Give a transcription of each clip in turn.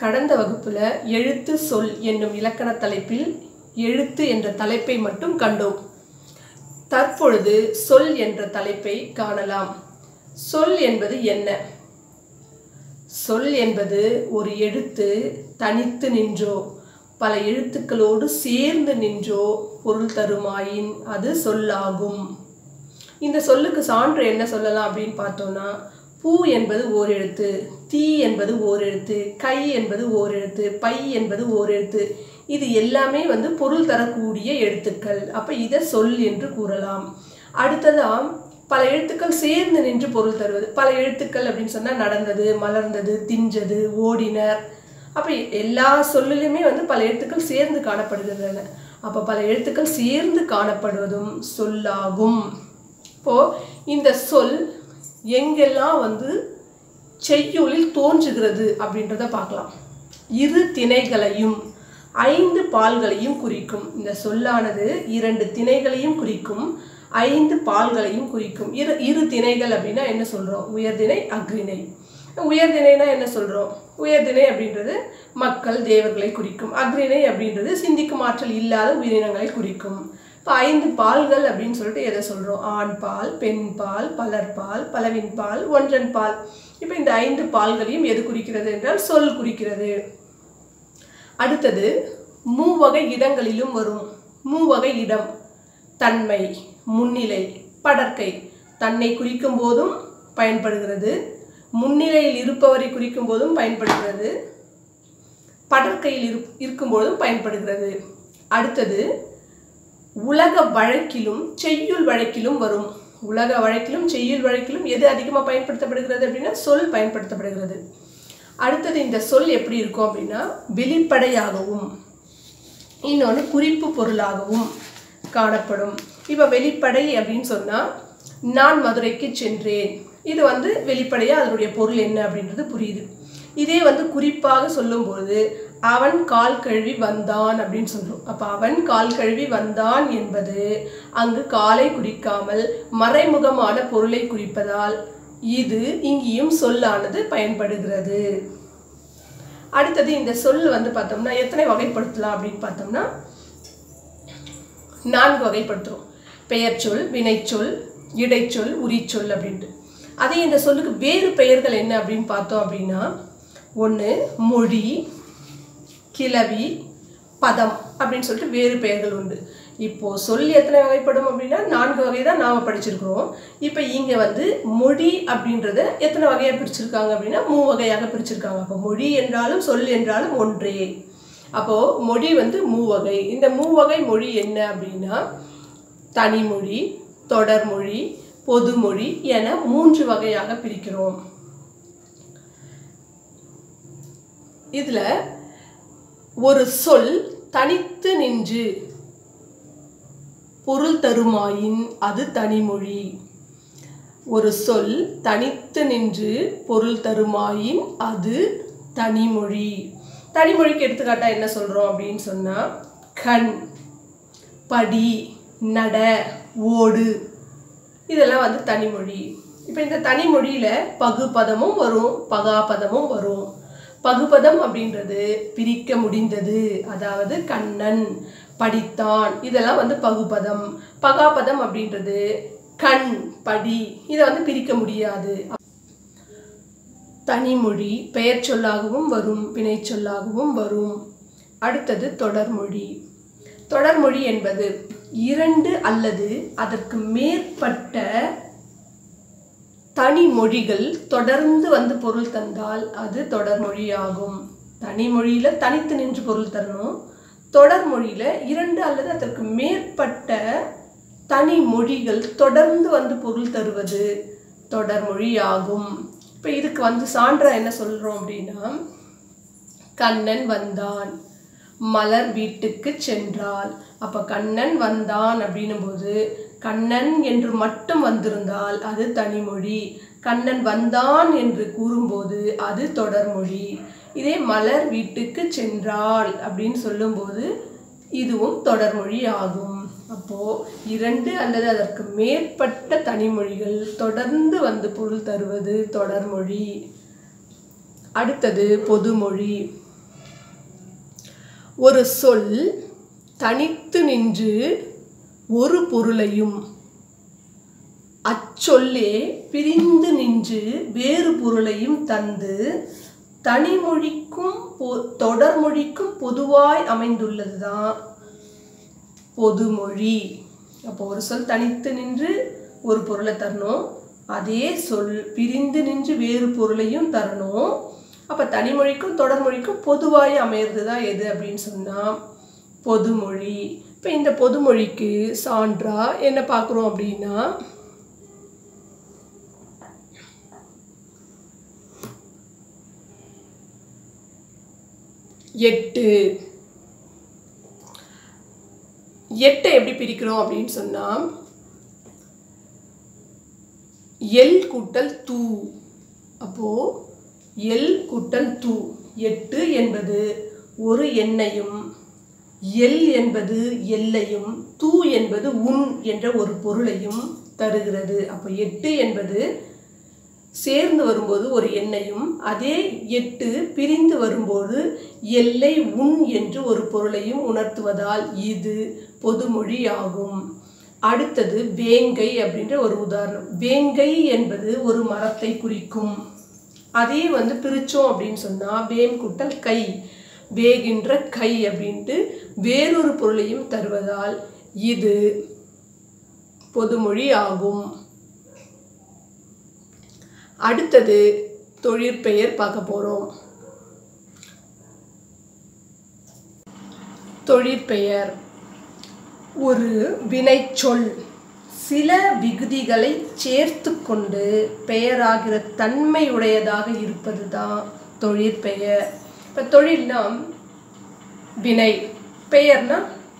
கடந்த வகுப்புல எழுத்து சொல் என்னும் இலக்கண தலைப்பில் எழுத்து என்ற தலைப்பை மட்டும் கண்டோம் தற்பொழுது சொல் என்ற தலைப்பை காணலாம் சொல் என்பது என்ன சொல் என்பது ஒரு எழுத்து தனித்து நின்றோ பல எழுத்துக்களோடு சேர்ந்து நின்றோ பொருள் தருமாயின் அது சொல்லாகும் இந்த சொல்லுக்கு சான்று என்ன சொல்லலாம் அப்படின்னு பார்த்தோம்னா பூ என்பது ஓர் எழுத்து தீ என்பது ஓர் எழுத்து கை என்பது ஓர் எழுத்து பை என்பது ஓர் எழுத்து இது எல்லாமே வந்து பொருள் தரக்கூடிய எழுத்துக்கள் அப்போ இதை சொல் என்று கூறலாம் அடுத்ததாம் பல எழுத்துக்கள் சேர்ந்து நின்று பொருள் தருவது பல எழுத்துக்கள் அப்படின்னு சொன்னால் நடந்தது மலர்ந்தது திஞ்சது ஓடினர் அப்போ எல்லா சொல்லிலுமே வந்து பல எழுத்துக்கள் சேர்ந்து காணப்படுகின்றன அப்போ பல எழுத்துக்கள் சேர்ந்து காணப்படுவதும் சொல்லாகும் இப்போது இந்த சொல் எங்கெல்லாம் வந்து செய்யுளில் தோன்றுகிறது அப்படின்றத பார்க்கலாம் இரு திணைகளையும் ஐந்து பால்களையும் குறிக்கும் இந்த சொல்லானது இரண்டு திணைகளையும் குறிக்கும் ஐந்து பால்களையும் குறிக்கும் இரு இரு திணைகள் அப்படின்னா என்ன சொல்கிறோம் உயர்திணை அக்ரிணை உயர்திணைனா என்ன சொல்கிறோம் உயர்திணை அப்படின்றது மக்கள் தேவர்களை குறிக்கும் அக்ரிணை அப்படின்றது சிந்திக்கும் ஆற்றல் இல்லாத உயிரினங்களை குறிக்கும் இப்போ ஐந்து பால்கள் அப்படின்னு சொல்லிட்டு எதை சொல்கிறோம் ஆண் பால் பெண் பால் பலர்பால் பலவின் பால் ஒன்றன் பால் இப்போ இந்த ஐந்து பால்களையும் எது குறிக்கிறது என்றால் சொல் குறிக்கிறது அடுத்தது மூவகை இடங்களிலும் வரும் மூவகை இடம் தன்மை முன்னிலை படற்கை தன்னை குறிக்கும் போதும் பயன்படுகிறது முன்னிலையில் இருப்பவரை குறிக்கும் போதும் பயன்படுகிறது படற்கையில் இரு இருக்கும்போதும் பயன்படுகிறது அடுத்தது உலக வழக்கிலும் செய்யுள் வழக்கிலும் வரும் உலக வழக்கிலும் செய்யுள் வழக்கிலும் எது அதிகமாக பயன்படுத்தப்படுகிறது அப்படின்னா சொல் பயன்படுத்தப்படுகிறது அடுத்தது இந்த சொல் எப்படி இருக்கும் அப்படின்னா வெளிப்படையாகவும் இன்னொன்று குறிப்பு பொருளாகவும் காணப்படும் இப்போ வெளிப்படை அப்படின்னு சொன்னால் நான் மதுரைக்கு சென்றேன் இது வந்து வெளிப்படையாக அதனுடைய பொருள் என்ன அப்படின்றது புரியுது இதே வந்து குறிப்பாக சொல்லும்போது அவன் கால் கழுவி வந்தான் அப்படின்னு சொல்றோம் அப்போ அவன் கால் கழுவி வந்தான் என்பது அங்கு காலை குறிக்காமல் மறைமுகமான பொருளை குறிப்பதால் இது இங்கேயும் சொல்லானது பயன்படுகிறது அடுத்தது இந்த சொல் வந்து பார்த்தோம்னா எத்தனை வகைப்படுத்தலாம் அப்படின்னு பார்த்தோம்னா நான்கு வகைப்படுத்துகிறோம் பெயர் சொல் வினைச்சொல் இடைச்சொல் உரிச்சொல் அப்படின்ட்டு அதே இந்த சொல்லுக்கு வேறு பெயர்கள் என்ன அப்படின்னு பார்த்தோம் அப்படின்னா ஒன்று மொழி கிளவி பதம் அப்படின்னு சொல்லிட்டு வேறு பெயர்கள் உண்டு இப்போது சொல் எத்தனை வகைப்படும் அப்படின்னா நான்கு வகை தான் நாம் படிச்சிருக்கிறோம் இப்போ இங்கே வந்து மொழி அப்படின்றத எத்தனை வகையாக பிரிச்சிருக்காங்க அப்படின்னா மூ வகையாக பிரிச்சிருக்காங்க அப்போ மொழி என்றாலும் சொல் என்றாலும் ஒன்றே அப்போது மொழி வந்து மூவகை இந்த மூவகை மொழி என்ன அப்படின்னா தனிமொழி தொடர்மொழி பொதுமொழி என மூன்று வகையாக பிரிக்கிறோம் இதில் ஒரு சொல் தனித்து நின்று பொருள் தருமாயின் அது தனிமொழி ஒரு சொல் தனித்து நின்று பொருள் தருமாயின் அது தனிமொழி தனிமொழிக்கு எடுத்துக்காட்டா என்ன சொல்கிறோம் அப்படின்னு சொன்னால் கண் படி நட ஓடு இதெல்லாம் வந்து தனிமொழி இப்போ இந்த தனிமொழியில் பகுபதமும் வரும் பகாபதமும் வரும் பகுபதம் அப்படின்றது பிரிக்க முடிந்தது அதாவது கண்ணன் படித்தான் இதெல்லாம் வந்து பகுபதம் பகாபதம் அப்படின்றது கண் படி இதை வந்து பிரிக்க முடியாது தனிமொழி பெயர் சொல்லாகவும் வரும் வினை சொல்லாகவும் வரும் அடுத்தது தொடர்மொழி தொடர்மொழி என்பது இரண்டு அல்லது அதற்கு மேற்பட்ட தனி மொழிகள் தொடர்ந்து வந்து பொருள் தந்தால் அது தொடர்மொழி ஆகும் தனி மொழியில் தனித்து நின்று பொருள் தரணும் தொடர்மொழியில் இரண்டு அல்லது அதற்கு மேற்பட்ட தனி மொழிகள் தொடர்ந்து வந்து பொருள் தருவது தொடர்மொழி ஆகும் இப்போ இதுக்கு வந்து சான்றா என்ன சொல்கிறோம் அப்படின்னா கண்ணன் வந்தான் மலர் வீட்டுக்கு சென்றாள் அப்போ கண்ணன் வந்தான் அப்படின்னும் போது கண்ணன் என்று மட்டும் வந்திருந்தால் அது தனிமொழி கண்ணன் வந்தான் என்று கூறும்போது அது தொடர்மொழி இதே மலர் வீட்டுக்கு சென்றாள் அப்படின்னு சொல்லும்போது இதுவும் தொடர்மொழி ஆகும் அப்போ இரண்டு அல்லது அதற்கு மேற்பட்ட தனிமொழிகள் தொடர்ந்து வந்து பொருள் தருவது தொடர்மொழி அடுத்தது பொதுமொழி ஒரு சொல் தனித்து நின்று ஒரு பொருளையும் அச்சொல்லே பிரிந்து நின்று வேறு பொருளையும் தந்து தனிமொழிக்கும் பொ- தொடர்மொழிக்கும் பொதுவாய் அமைந்துள்ளது தான் பொதுமொழி அப்போ ஒரு சொல் தனித்து நின்று ஒரு பொருளை தரணும் அதே சொல் பிரிந்து நின்று வேறு பொருளையும் தரணும் அப்போ தனிமொழிக்கும் தொடர்மொழிக்கும் பொதுவாய் அமையிறது தான் எது அப்படின்னு சொன்னால் பொதுமொழி இப்போ இந்த பொதுமொழிக்கு சான்றா என்ன பார்க்குறோம் அப்படின்னா எட்டு எட்டை எப்படி பிரிக்கிறோம் அப்படின்னு சொன்னால் எல் கூட்டல் தூ அப்போ எல் கூட்டல் தூ எட்டு என்பது ஒரு எண்ணையும் எல் என்பது எல்லையும் தூ என்பது உன் என்ற ஒரு பொருளையும் தருகிறது அப்போ எட்டு என்பது சேர்ந்து வரும்போது ஒரு எண்ணையும் அதே எட்டு பிரிந்து வரும்போது எல்லை உன் என்று ஒரு பொருளையும் உணர்த்துவதால் இது பொதுமொழி ஆகும் அடுத்தது வேங்கை அப்படின்ற ஒரு உதாரணம் வேங்கை என்பது ஒரு மரத்தை குறிக்கும் அதே வந்து பிரித்தோம் அப்படின்னு சொன்னால் வேம் குட்டல் கை வேகின்ற கை அப்படின்ட்டு வேறொரு பொருளையும் தருவதால் இது பொதுமொழி ஆகும் அடுத்தது தொழிற்பெயர் பார்க்க போகிறோம் தொழிற்பெயர் ஒரு வினைச்சொல் சில விகுதிகளை சேர்த்து கொண்டு பெயராகிற தன்மையுடையதாக இருப்பது தான் தொழிற்பெயர் இப்போ தொழில்னா வினை பெயர்னா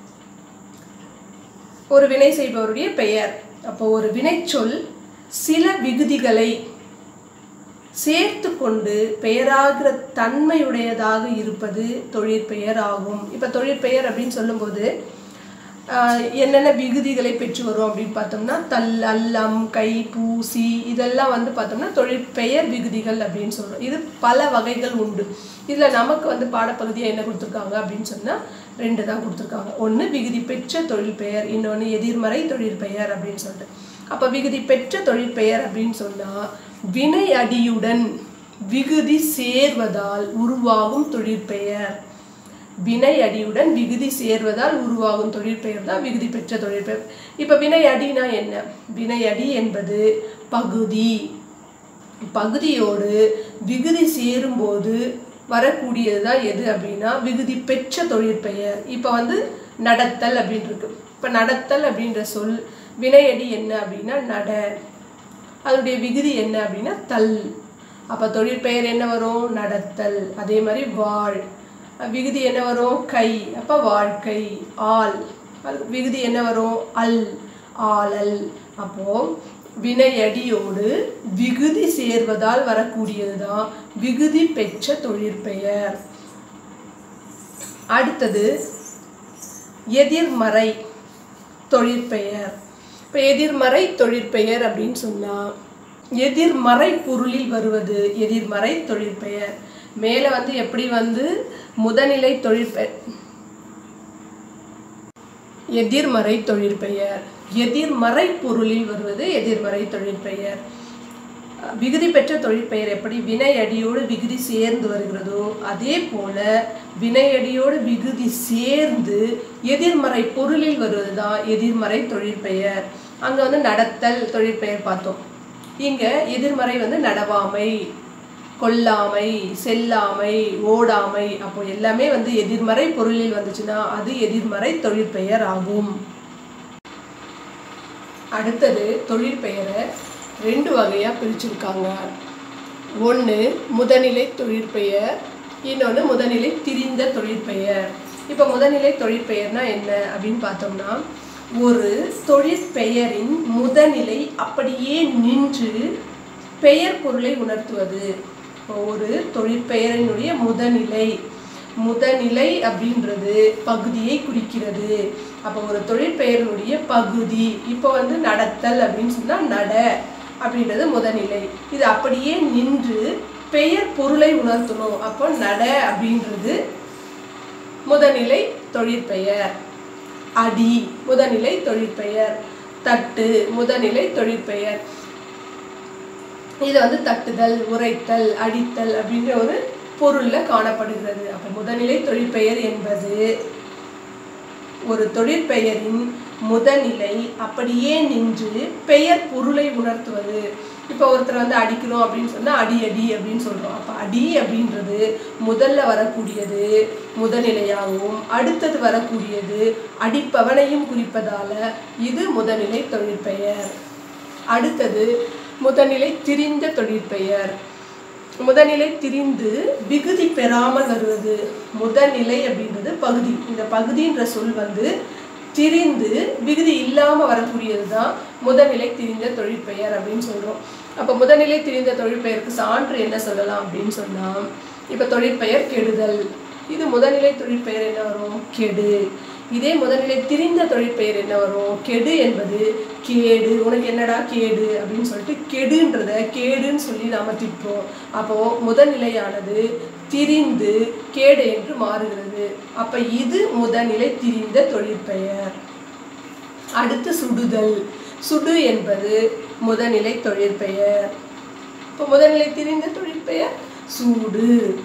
ஒரு வினை செய்பவருடைய பெயர் அப்போ ஒரு வினைச்சொல் சில விகுதிகளை சேர்த்து கொண்டு பெயராகிற தன்மையுடையதாக இருப்பது தொழிற்பெயர் ஆகும் இப்போ தொழிற்பெயர் அப்படின்னு சொல்லும்போது ஆஹ், என்னென்ன விகுதிகளை பெற்று வரும் அப்படின்னு பார்த்தோம்னா தல் அல்லம் கை பூசி இதெல்லாம் வந்து பார்த்தோம்னா தொழிற்பெயர் விகுதிகள் அப்படின்னு சொல்கிறோம் இது பல வகைகள் உண்டு இதில் நமக்கு வந்து பாடப்பகுதியாக என்ன கொடுத்துருக்காங்க அப்படின்னு சொன்னால் ரெண்டு தான் கொடுத்துருக்காங்க ஒன்று விகுதி பெற்ற தொழிற்பெயர் இன்னொன்று எதிர்மறை தொழிற்பெயர் அப்படின்னு சொல்லிட்டு அப்போ விகுதி பெற்ற தொழிற்பெயர் அப்படின்னு சொன்னால் வினை அடியுடன் விகுதி சேர்வதால் உருவாகும் தொழிற்பெயர் வினை அடியுடன் விகுதி சேர்வதால் உருவாகும் தொழிற்பெயர் தான் விகுதி பெற்ற தொழிற்பெயர் இப்போ வினை அடினா என்ன வினை அடி என்பது பகுதி பகுதியோடு விகுதி சேரும்போது வரக்கூடியது தான் எது அப்படின்னா விகுதி பெற்ற தொழிற்பெயர் இப்போ வந்து நடத்தல் அப்படின்னு இருக்கு இப்போ நடத்தல் அப்படின்ற சொல் வினையடி என்ன அப்படின்னா நட அதனுடைய விகுதி என்ன அப்படின்னா தல் அப்போ தொழிற்பெயர் என்ன வரும் நடத்தல் அதே மாதிரி வாழ் விகுதி என்ன வரும் கை அப்போ வாழ்க்கை ஆள் அது விகுதி என்ன வரும் அல் ஆளல் அப்போ வினையடியோடு விகுதி சேர்வதால் வரக்கூடியது தான் விகுதி பெற்ற தொழிற்பெயர் அடுத்தது எதிர்மறை தொழிற்பெயர் இப்போ எதிர்மறை தொழிற்பெயர் அப்படின்னு சொன்னால் எதிர்மறை பொருளில் வருவது எதிர்மறை தொழிற்பெயர் மேலே வந்து எப்படி வந்து முதநிலை தொழிற்பெயர் எதிர்மறை தொழிற்பெயர் எதிர்மறை பொருளில் வருவது எதிர்மறை தொழிற்பெயர் விகுதி பெற்ற தொழிற்பெயர் எப்படி வினையடியோடு விகுதி சேர்ந்து வருகிறதோ அதே போல வினையடியோடு விகுதி சேர்ந்து எதிர்மறை பொருளில் வருவது தான் எதிர்மறை தொழிற்பெயர் அங்கே வந்து நடத்தல் தொழிற்பெயர் பார்த்தோம் இங்கே எதிர்மறை வந்து நடவாமை கொல்லாமை செல்லாமை ஓடாமை அப்போ எல்லாமே வந்து எதிர்மறை பொருளில் வந்துச்சுன்னா அது எதிர்மறை தொழிற்பெயர் ஆகும் அடுத்தது தொழிற்பெயரை ரெண்டு வகையாக பிரிச்சிருக்காங்க ஒன்று முதநிலை தொழிற்பெயர் இன்னொன்று முதநிலை திரிந்த தொழிற்பெயர் இப்போ முதநிலை தொழிற்பெயர்னா என்ன அப்படின்னு பார்த்தோம்னா ஒரு தொழிற்பெயரின் முதநிலை அப்படியே நின்று பெயர் பொருளை உணர்த்துவது இப்போ ஒரு தொழிற்பெயரினுடைய முதநிலை முதநிலை அப்படின்றது பகுதியை குறிக்கிறது அப்போ ஒரு தொழிற்பெயரினுடைய பகுதி இப்போ வந்து நடத்தல் அப்படின்னு சொன்னால் நட அப்படின்றது முதநிலை இது அப்படியே நின்று பெயர் பொருளை உணர்த்தணும் அப்போ நட அப்படின்றது முதநிலை தொழிற்பெயர் அடி முதநிலை தொழிற்பெயர் தட்டு முதநிலை தொழிற்பெயர் இது வந்து தட்டுதல் உரைத்தல் அடித்தல் அப்படின்ற ஒரு பொருள்ல காணப்படுகிறது அப்ப முதநிலை தொழிற்பெயர் என்பது ஒரு தொழிற்பெயரின் முதநிலை அப்படியே நின்று பெயர் பொருளை உணர்த்துவது இப்போ ஒருத்தர் வந்து அடிக்கிறோம் அப்படின்னு சொன்னா அடி அடி அப்படின்னு சொல்றோம் அப்ப அடி அப்படின்றது முதல்ல வரக்கூடியது முதநிலையாகவும் அடுத்தது வரக்கூடியது அடிப்பவனையும் குறிப்பதால இது முதநிலை தொழிற்பெயர் அடுத்தது முதநிலை திரிந்த தொழிற்பெயர் முதநிலை திரிந்து விகுதி பெறாமல் வருவது முதநிலை அப்படின்றது பகுதி இந்த பகுதின்ற சொல் வந்து திரிந்து விகுதி இல்லாம வரக்கூடியது தான் முதநிலை திரிந்த தொழிற்பெயர் அப்படின்னு சொல்றோம் அப்ப முதநிலை திரிந்த தொழிற்பெயருக்கு சான்று என்ன சொல்லலாம் அப்படின்னு சொன்னா இப்ப தொழிற்பெயர் கெடுதல் இது முதநிலை தொழிற்பெயர் என்ன வரும் கெடு இதே முதநிலை திரிந்த தொழிற்பெயர் என்ன வரும் கெடு என்பது கேடு உனக்கு என்னடா கேடு அப்படின்னு சொல்லிட்டு கெடுன்றத கேடுன்னு சொல்லி நாம திட்டுறோம் அப்போ முதநிலையானது திரிந்து கேடு என்று மாறுகிறது அப்ப இது முதநிலை திரிந்த தொழிற்பெயர் அடுத்து சுடுதல் சுடு என்பது முதநிலை தொழிற்பெயர் இப்போ முதநிலை திரிந்த தொழிற்பெயர் சூடு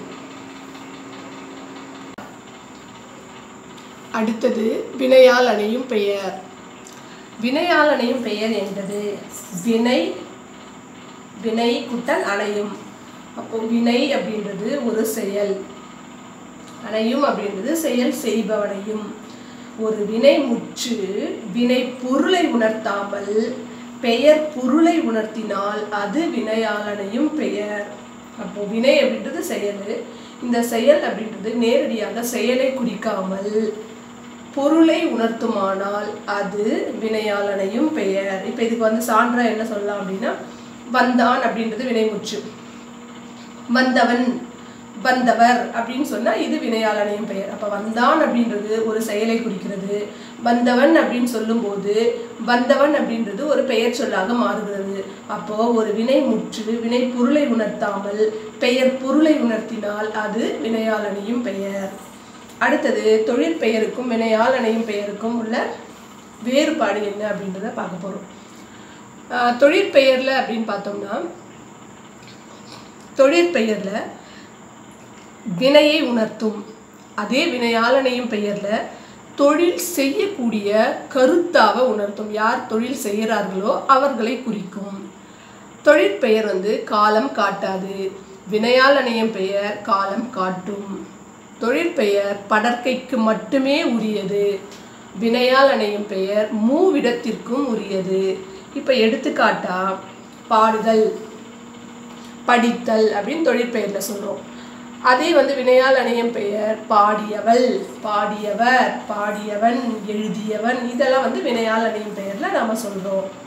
அடுத்தது வினையால் அணையும் பெயர் வினையால் அணையும் பெயர் என்பது வினை வினை குட்டல் அணையும் அப்போ வினை அப்படின்றது ஒரு செயல் அணையும் அப்படின்றது செயல் செய்பவனையும் ஒரு வினை முற்று வினை பொருளை உணர்த்தாமல் பெயர் பொருளை உணர்த்தினால் அது வினையாளனையும் பெயர் அப்போ வினை அப்படின்றது செயல் இந்த செயல் அப்படின்றது நேரடியாக செயலை குறிக்காமல் பொருளை உணர்த்துமானால் அது வினையாளனையும் பெயர் இப்போ இதுக்கு வந்து சான்றா என்ன சொல்லலாம் அப்படின்னா வந்தான் அப்படின்றது வினைமுற்று வந்தவன் வந்தவர் அப்படின்னு சொன்னா இது வினையாளனையும் பெயர் அப்ப வந்தான் அப்படின்றது ஒரு செயலை குறிக்கிறது வந்தவன் அப்படின்னு சொல்லும்போது வந்தவன் அப்படின்றது ஒரு பெயர் சொல்லாக மாறுகிறது அப்போ ஒரு வினை முற்று வினை பொருளை உணர்த்தாமல் பெயர் பொருளை உணர்த்தினால் அது வினையாளனையும் பெயர் அடுத்தது தொழிற்பெயருக்கும் வினையாளனையும் பெயருக்கும் உள்ள வேறுபாடு என்ன அப்படின்றத பார்க்க போறோம் ஆஹ் தொழிற்பெயர்ல அப்படின்னு பார்த்தோம்னா தொழிற்பெயர்ல வினையை உணர்த்தும் அதே வினையாளனையும் பெயர்ல தொழில் செய்யக்கூடிய கருத்தாவை உணர்த்தும் யார் தொழில் செய்கிறார்களோ அவர்களை குறிக்கும் தொழிற்பெயர் வந்து காலம் காட்டாது வினையாளனையும் பெயர் காலம் காட்டும் தொழிற்பெயர் படற்கைக்கு மட்டுமே உரியது வினையால் அணையும் பெயர் மூவிடத்திற்கும் உரியது இப்போ எடுத்துக்காட்டா பாடுதல் படித்தல் அப்படின்னு தொழிற்பெயரில் சொல்கிறோம் அதே வந்து வினையால் அணையும் பெயர் பாடியவள் பாடியவர் பாடியவன் எழுதியவன் இதெல்லாம் வந்து வினையால் அணையும் பெயரில் நாம் சொல்கிறோம்